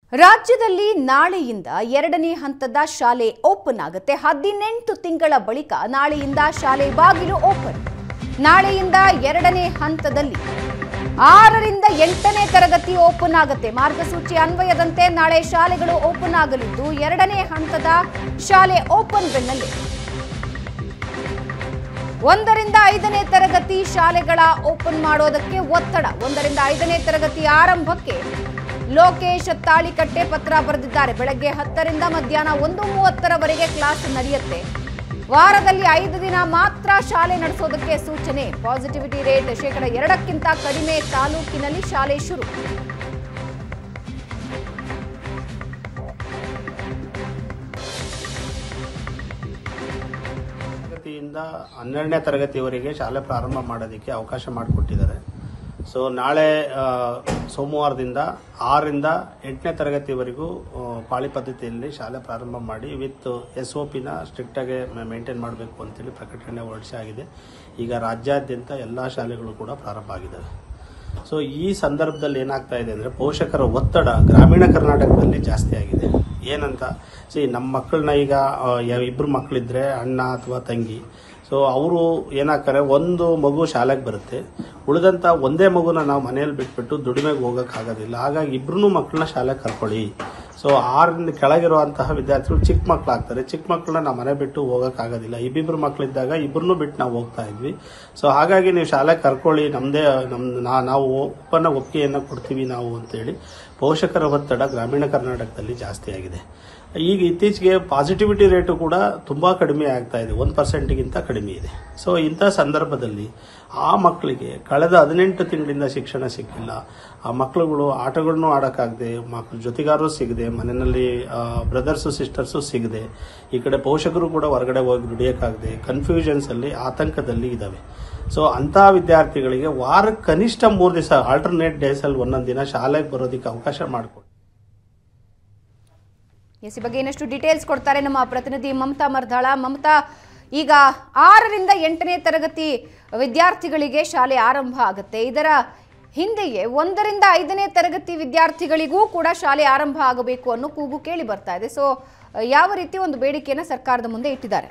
ರಾಜ್ಯದಲ್ಲಿ ನಾಳೆಯಿಂದ ಎರಡನೇ ಹಂತದ ಶಾಲೆ ಓಪನ್ ಆಗುತ್ತೆ ಹದಿನೆಂಟು ತಿಂಗಳ ಬಳಿಕ ನಾಳೆಯಿಂದ ಶಾಲೆ ಬಾಗಿಲು ಓಪನ್ ನಾಳೆಯಿಂದ ಎರಡನೇ ಹಂತದಲ್ಲಿ ಆರರಿಂದ ಎಂಟನೇ ತರಗತಿ ಓಪನ್ ಆಗುತ್ತೆ ಮಾರ್ಗಸೂಚಿ ಅನ್ವಯದಂತೆ ನಾಳೆ ಶಾಲೆಗಳು ಓಪನ್ ಆಗಲಿದ್ದು ಎರಡನೇ ಹಂತದ ಶಾಲೆ ಓಪನ್ ಬೆನ್ನಲ್ಲೇ ಒಂದರಿಂದ ಐದನೇ ತರಗತಿ ಶಾಲೆಗಳ ಓಪನ್ ಮಾಡೋದಕ್ಕೆ ಒತ್ತಡ ಒಂದರಿಂದ ಐದನೇ ತರಗತಿ ಆರಂಭಕ್ಕೆ ಲೋಕೇಶ್ ತಾಳಿಕಟ್ಟೆ ಪತ್ರ ಬರೆದಿದ್ದಾರೆ ಬೆಳಗ್ಗೆ ಹತ್ತರಿಂದ ಮಧ್ಯಾಹ್ನ ಒಂದು ಮೂವತ್ತರವರೆಗೆ ಕ್ಲಾಸ್ ನಡೆಯುತ್ತೆ ವಾರದಲ್ಲಿ ಐದು ದಿನ ಮಾತ್ರ ಶಾಲೆ ನಡೆಸೋದಕ್ಕೆ ಸೂಚನೆ ಪಾಸಿಟಿವಿಟಿ ರೇಟ್ ಶೇಕಡ ಎರಡಕ್ಕಿಂತ ಕಡಿಮೆ ತಾಲೂಕಿನಲ್ಲಿ ಶಾಲೆ ಶುರು ತರಗತಿಯಿಂದ ಹನ್ನೆರಡನೇ ತರಗತಿವರೆಗೆ ಶಾಲೆ ಪ್ರಾರಂಭ ಮಾಡೋದಕ್ಕೆ ಅವಕಾಶ ಮಾಡಿಕೊಟ್ಟಿದ್ದಾರೆ ಸೊ ನಾಳೆ ಆ, ಸೋಮವಾರದಿಂದ ಆರರಿಂದ ಎಂಟನೇ ತರಗತಿವರೆಗೂ ಆ, ಪಾಳಿ ಪದ್ಧತಿಯಲ್ಲಿ ಶಾಲೆ ಪ್ರಾರಂಭ ಮಾಡಿ ವಿತ್ ಎಸ್ ಒ ಪಿನ ಸ್ಟ್ರಿಕ್ಟಾಗಿ ಮೇಂಟೈನ್ ಮಾಡಬೇಕು ಅಂತೇಳಿ ಪ್ರಕಟಣೆ ಹೊರಡಿಸಿ ಆಗಿದೆ ಈಗ ರಾಜ್ಯಾದ್ಯಂತ ಎಲ್ಲ ಶಾಲೆಗಳು ಕೂಡ ಪ್ರಾರಂಭ ಆಗಿದ್ದಾವೆ ಸೊ ಈ ಸಂದರ್ಭದಲ್ಲಿ ಏನಾಗ್ತಾ ಇದೆ ಅಂದರೆ ಪೋಷಕರ ಒತ್ತಡ ಗ್ರಾಮೀಣ ಕರ್ನಾಟಕದಲ್ಲಿ ಜಾಸ್ತಿ ಆಗಿದೆ ಏನಂತ ಸಿ ನಮ್ಮ ಮಕ್ಕಳನ್ನ ಈಗ ಆ, ಯಾವ ಇಬ್ಬರು ಮಕ್ಕಳಿದ್ರೆ ಅಣ್ಣ ಅಥವಾ ತಂಗಿ ಸೊ ಅವರು ಏನಾಗ್ತಾರೆ ಒಂದು ಮಗು ಶಾಲೆಗೆ ಬರುತ್ತೆ ಉಳಿದಂಥ ಒಂದೇ ಮಗುನ ನಾವು ಮನೆಯಲ್ಲಿ ಬಿಟ್ಬಿಟ್ಟು ದುಡಿಮೆಗೆ ಹೋಗೋಕ್ಕಾಗೋದಿಲ್ಲ ಹಾಗಾಗಿ ಇಬ್ಬರೂ ಮಕ್ಕಳನ್ನ ಶಾಲೆಗೆ ಕರ್ಕೊಳ್ಳಿ ಸೊ ಆರರಿಂದ ಕೆಳಗಿರುವಂತಹ ವಿದ್ಯಾರ್ಥಿಗಳು ಚಿಕ್ಕ ಮಕ್ಕಳಾಗ್ತಾರೆ ಚಿಕ್ಕ ಮಕ್ಕಳನ್ನ ನಾವು ಮನೆ ಬಿಟ್ಟು ಹೋಗೋಕ್ಕಾಗೋದಿಲ್ಲ ಇಬ್ಬಿಬ್ರು ಮಕ್ಕಳಿದ್ದಾಗ ಇಬ್ಬರನ್ನೂ ಬಿಟ್ಟು ನಾವು ಹೋಗ್ತಾ ಇದ್ವಿ ಸೊ ಹಾಗಾಗಿ ನೀವು ಶಾಲೆಗೆ ಕರ್ಕೊಳ್ಳಿ ನಮ್ಮದೇ ನಮ್ಮ ನಾ- ನಾವು ಒಪ್ಪನ್ನ ಒಪ್ಪಿಗೆಯನ್ನು ಕೊಡ್ತೀವಿ ನಾವು ಅಂತೇಳಿ ಪೋಷಕರ ಒತ್ತಡ ಗ್ರಾಮೀಣ ಕರ್ನಾಟಕದಲ್ಲಿ ಜಾಸ್ತಿ ಆಗಿದೆ ಈಗ ಇತ್ತೀಚೆಗೆ ಪಾಸಿಟಿವಿಟಿ ರೇಟು ಕೂಡ ತುಂಬ ಕಡಿಮೆ ಆಗ್ತಾ ಇದೆ ಒಂದು ಪರ್ಸೆಂಟ್ಗಿಂತ ಕಡಿಮೆ ಇದೆ ಸೊ ಇಂಥ ಸಂದರ್ಭದಲ್ಲಿ ಆ ಮಕ್ಕಳಿಗೆ ಕಳೆದ ಹದಿನೆಂಟು ತಿಂಗಳಿಂದ ಶಿಕ್ಷಣ ಸಿಕ್ಕಿಲ್ಲ ಆ ಮಕ್ಕಳುಗಳು ಆಟಗಳನ್ನು ಆಡೋಕ್ಕಾಗದೆ ಮಕ್ಕಳು ಜೊತೆಗಾರರು ಸಿಗದೆ ಮನೆಯಲ್ಲಿ ಬ್ರದರ್ಸು ಸಿಸ್ಟರ್ಸು ಸಿಗದೆ ಈ ಕಡೆ ಪೋಷಕರು ಕೂಡ ಹೊರಗಡೆ ಹೋಗಿ ದುಡಿಯೋಕ್ಕಾಗದೆ ಕನ್ಫ್ಯೂಷನ್ಸಲ್ಲಿ ಆತಂಕದಲ್ಲಿ ಇದ್ದಾವೆ ಸೊ ಅಂಥ ವಿದ್ಯಾರ್ಥಿಗಳಿಗೆ ವಾರಕ್ಕೆ ಕನಿಷ್ಠ ಮೂರು ದಿವಸ ಆಲ್ಟರ್ನೇಟ್ ಡೇಸಲ್ಲಿ ಒಂದೊಂದು ದಿನ ಶಾಲೆಗೆ ಬರೋದಕ್ಕೆ ಅವಕಾಶ ಮಾಡಿಕೊಡಿ ಎಸ್ ಈ ಬಗ್ಗೆ ಇನ್ನಷ್ಟು ಡೀಟೇಲ್ಸ್ ಕೊಡ್ತಾರೆ ನಮ್ಮ ಪ್ರತಿನಿಧಿ ಮಮತಾ ಮರ್ದಾಳ ಮಮತಾ ಈಗ ಆರರಿಂದ ಎಂಟನೇ ತರಗತಿ ವಿದ್ಯಾರ್ಥಿಗಳಿಗೆ ಶಾಲೆ ಆರಂಭ ಆಗುತ್ತೆ ಇದರ ಹಿಂದೆಯೇ ಒಂದರಿಂದ ಐದನೇ ತರಗತಿ ವಿದ್ಯಾರ್ಥಿಗಳಿಗೂ ಕೂಡ ಶಾಲೆ ಆರಂಭ ಆಗಬೇಕು ಅನ್ನೋ ಕೂಗು ಕೇಳಿ ಬರ್ತಾ ಇದೆ ಸೊ ಯಾವ ರೀತಿ ಒಂದು ಬೇಡಿಕೆಯನ್ನು ಸರ್ಕಾರದ ಮುಂದೆ ಇಟ್ಟಿದ್ದಾರೆ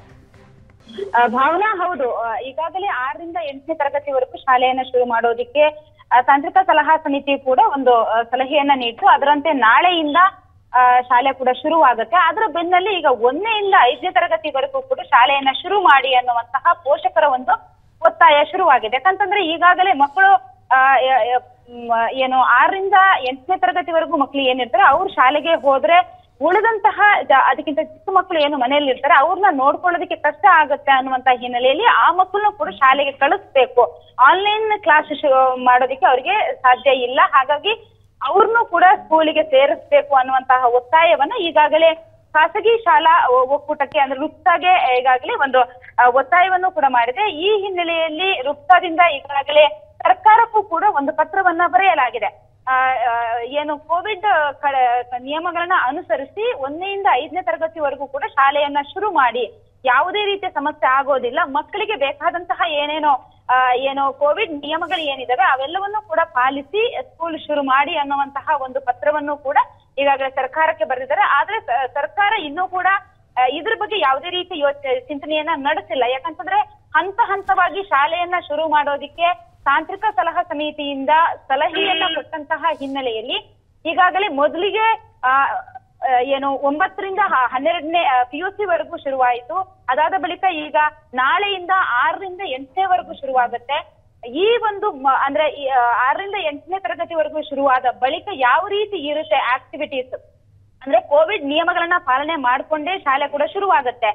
ಆ, ಭಾವನಾ ಹೌದು ಆ, ಈಗಾಗಲೇ ಆರರಿಂದ ಎಂಟನೇ ತರಗತಿವರೆಗೂ ಶಾಲೆಯನ್ನ ಶುರು ಮಾಡೋದಿಕ್ಕೆ ಆ, ತಾಂತ್ರಿಕ ಸಲಹಾ ಸಮಿತಿ ಕೂಡ ಒಂದು ಆ, ಸಲಹೆಯನ್ನ ನೀಡಿತು ಅದರಂತೆ ನಾಳೆಯಿಂದ ಆ, ಶಾಲೆ ಕೂಡ ಶುರುವಾಗುತ್ತೆ ಅದರ ಬೆನ್ನಲ್ಲಿ ಈಗ ಒಂದನೆಯಿಂದ ಐದನೇ ತರಗತಿವರೆಗೂ ಕೂಡ ಶಾಲೆಯನ್ನ ಶುರು ಮಾಡಿ ಅನ್ನುವಂತಹ ಪೋಷಕರ ಒಂದು ಒತ್ತಾಯ ಶುರುವಾಗಿದೆ ಯಾಕಂತಂದ್ರೆ ಈಗಾಗಲೇ ಮಕ್ಕಳು ಆ, ಯ- ಯ- ಮ್, ಏನು ಆರರಿಂದ ಎಂಟನೇ ತರಗತಿವರೆಗೂ ಮಕ್ಳು ಏನಿರ್ತಾರೆ ಅವ್ರು ಶಾಲೆಗೆ ಹೋದ್ರೆ ಉಳಿದಂತಹ ಜ- ಅದಕ್ಕಿಂತ ಚಿಕ್ಕ ಮಕ್ಕಳು ಏನು ಮನೆಯಲ್ಲಿ ಇರ್ತಾರೆ ಅವ್ರನ್ನ ನೋಡ್ಕೊಳ್ಳೋದಕ್ಕೆ ಕಷ್ಟ ಆಗುತ್ತೆ ಅನ್ನುವಂತ ಹಿನ್ನೆಲೆಯಲ್ಲಿ ಆ ಮಕ್ಕಳನ್ನ ಕೂಡ ಶಾಲೆಗೆ ಕಳಿಸ್ಬೇಕು ಆನ್ಲೈನ್ ಕ್ಲಾಸ್ ಮಾಡೋದಕ್ಕೆ ಅವರಿಗೆ ಸಾಧ್ಯ ಇಲ್ಲ ಹಾಗಾಗಿ ಅವ್ರನ್ನೂ ಕೂಡ ಸ್ಕೂಲಿಗೆ ಸೇರಿಸ್ಬೇಕು ಅನ್ನುವಂತಹ ಒತ್ತಾಯವನ್ನ ಈಗಾಗಲೇ ಖಾಸಗಿ ಶಾಲಾ ಒ- ಒಕ್ಕೂಟಕ್ಕೆ ಅಂದ್ರೆ ರುಪ್ತಾಗೆ ಈಗಾಗಲೇ ಒಂದು ಆ, ಒತ್ತಾಯವನ್ನು ಕೂಡ ಮಾಡಿದೆ ಈ ಹಿನ್ನೆಲೆಯಲ್ಲಿ ರುಪ್ತಾದಿಂದ ಈಗಾಗಲೇ ಸರ್ಕಾರಕ್ಕೂ ಕೂಡ ಒಂದು ಪತ್ರವನ್ನ ಬರೆಯಲಾಗಿದೆ ಆ, ಆ, ಏನು ಕೋವಿಡ್ ಕಡ- ನಿಯಮಗಳನ್ನ ಅನುಸರಿಸಿ ಒಂದನೆಯಿಂದ ಐದನೇ ತರಗತಿವರೆಗೂ ಕೂಡ ಶಾಲೆಯನ್ನ ಶುರು ಮಾಡಿ ಯಾವುದೇ ರೀತಿಯ ಸಮಸ್ಯೆ ಆಗೋದಿಲ್ಲ ಮಕ್ಕಳಿಗೆ ಬೇಕಾದಂತಹ ಏನೇನೋ ಆ, ಏನು ಕೋವಿಡ್ ನಿಯಮಗಳು ಏನಿದಾವೆ ಅವೆಲ್ಲವನ್ನು ಕೂಡ ಪಾಲಿಸಿ ಸ್ಕೂಲ್ ಶುರು ಮಾಡಿ ಅನ್ನುವಂತಹ ಒಂದು ಪತ್ರವನ್ನು ಕೂಡ ಈಗಾಗಲೇ ಸರ್ಕಾರಕ್ಕೆ ಬರೆದಿದ್ದಾರೆ ಆದ್ರೆ ಸ- ಸರ್ಕಾರ ಇನ್ನೂ ಕೂಡ ಆ, ಇದ್ರ ಬಗ್ಗೆ ಯಾವುದೇ ರೀತಿ ಯೋಚನೆ ಚಿಂತನೆಯನ್ನ ನಡೆಸಿಲ್ಲ ಯಾಕಂತಂದ್ರೆ ಹಂತ ಹಂತವಾಗಿ ಶಾಲೆಯನ್ನ ಶುರು ಮಾಡೋದಿಕ್ಕೆ ತಾಂತ್ರಿಕ ಸಲಹಾ ಸಮಿತಿಯಿಂದ ಸಲಹೆಯನ್ನ ಕೊಟ್ಟಂತಹ ಹಿನ್ನೆಲೆಯಲ್ಲಿ ಈಗಾಗಲೇ ಮೊದಲಿಗೆ ಆ ಆ, ಏನು ಒಂಬತ್ತರಿಂದ ಹ- ಹನ್ನೆರಡನೇ ಪಿ ಯು ಸಿ ವರೆಗೂ ಶುರುವಾಯಿತು ಅದಾದ ಬಳಿಕ ಈಗ ನಾಳೆಯಿಂದ ಆರರಿಂದ ಎಂಟನೇವರೆಗೂ ಶುರುವಾಗುತ್ತೆ ಈ ಒಂದು ಮ- ಅಂದ್ರೆ ಈ, ಆ, ಆರರಿಂದ ಎಂಟನೇ ತರಗತಿವರೆಗೂ ಶುರುವಾದ ಬಳಿಕ ಯಾವ ರೀತಿ ಇರುತ್ತೆ ಆಕ್ಟಿವಿಟೀಸ್ ಅಂದ್ರೆ ಕೋವಿಡ್ ನಿಯಮಗಳನ್ನ ಪಾಲನೆ ಮಾಡ್ಕೊಂಡೇ ಶಾಲೆ ಕೂಡ ಶುರುವಾಗುತ್ತೆ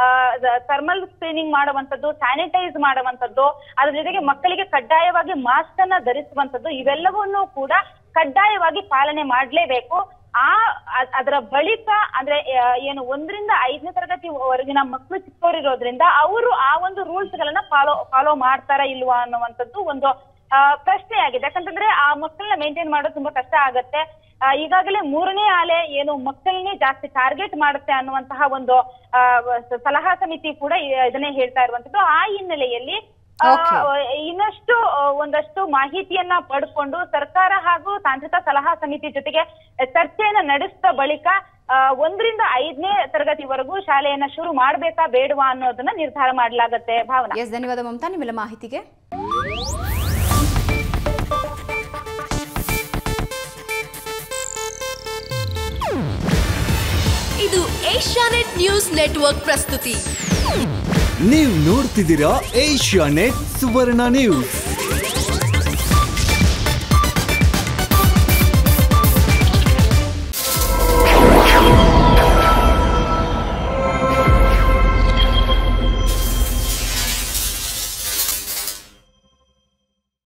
ಥರ್ಮಲ್ ಸ್ಕ್ರೀನಿಂಗ್ ಮಾಡುವಂತದ್ದು ಸ್ಯಾನಿಟೈಸ್ ಮಾಡುವಂತದ್ದು ಅದ್ರ ಜೊತೆಗೆ ಮಕ್ಕಳಿಗೆ ಕಡ್ಡಾಯವಾಗಿ ಮಾಸ್ಕ್ ಅನ್ನ ಧರಿಸುವಂತದ್ದು ಇವೆಲ್ಲವನ್ನೂ ಕೂಡ ಕಡ್ಡಾಯವಾಗಿ ಪಾಲನೆ ಮಾಡ್ಲೇಬೇಕು ಆ ಅ- ಅದರ ಬಳಿಕ ಅಂದ್ರೆ ಆ, ಏನು ಒಂದರಿಂದ ಐದನೇ ತರಗತಿವರೆಗಿನ ಮಕ್ಕಳು ಚಿಕ್ಕವರಿರೋದ್ರಿಂದ ಅವರು ಆ ಒಂದು ರೂಲ್ಸ್ ಗಳನ್ನ ಫಾಲೋ ಫಾಲೋ ಮಾಡ್ತಾರಾ ಇಲ್ವಾ ಅನ್ನುವಂಥದ್ದು ಒಂದು ಆ, ಪ್ರಶ್ನೆ ಆಗಿದೆ ಯಾಕಂತಂದ್ರೆ ಆ ಮಕ್ಕಳನ್ನ ಮೇಂಟೈನ್ ಮಾಡೋದು ತುಂಬಾ ಕಷ್ಟ ಆಗತ್ತೆ ಆ, ಈಗಾಗಲೇ ಮೂರನೇ ಅಲೆ ಏನು ಮಕ್ಕಳನ್ನೇ ಜಾಸ್ತಿ ಟಾರ್ಗೆಟ್ ಮಾಡುತ್ತೆ ಅನ್ನುವಂತಹ ಒಂದು ಆ, ಸ- ಸಲಹಾ ಸಮಿತಿ ಕೂಡ ಇ- ಇದನ್ನೇ ಹೇಳ್ತಾ ಇರುವಂತದ್ದು ಆ ಹಿನ್ನೆಲೆಯಲ್ಲಿ ಆ, Okay. ಇನ್ನಷ್ಟು ಆ, ಒಂದಷ್ಟು ಮಾಹಿತಿಯನ್ನ ಪಡ್ಕೊಂಡು ಸರ್ಕಾರ ಹಾಗೂ ತಾಂತ್ರಿಕ ಸಲಹಾ ಸಮಿತಿ ಜೊತೆಗೆ ಚರ್ಚೆಯನ್ನ ನಡೆಸಿದ ಬಳಿಕ ಆ, ಒಂದರಿಂದ ಐದನೇ ತರಗತಿವರೆಗೂ ಶಾಲೆಯನ್ನ ಶುರು ಮಾಡ್ಬೇಕಾ ಬೇಡವಾ ಅನ್ನೋದನ್ನ ನಿರ್ಧಾರ ಮಾಡಲಾಗತ್ತೆ ಭಾವನಾ ಎಸ್ ಧನ್ಯವಾದ ಮಮತಾ ನಿಮ್ಮೆಲ್ಲ ಮಾಹಿತಿಗೆ ಇದು ಏಷ್ಯಾನೆಟ್ ನ್ಯೂಸ್ ನೆಟ್ವರ್ಕ್ ಪ್ರಸ್ತುತಿ ನೀವು ನೋಡ್ತಿದ್ದೀರಾ ಏಷ್ಯಾ ನೆಟ್ ಸುವರ್ಣ ನ್ಯೂಸ್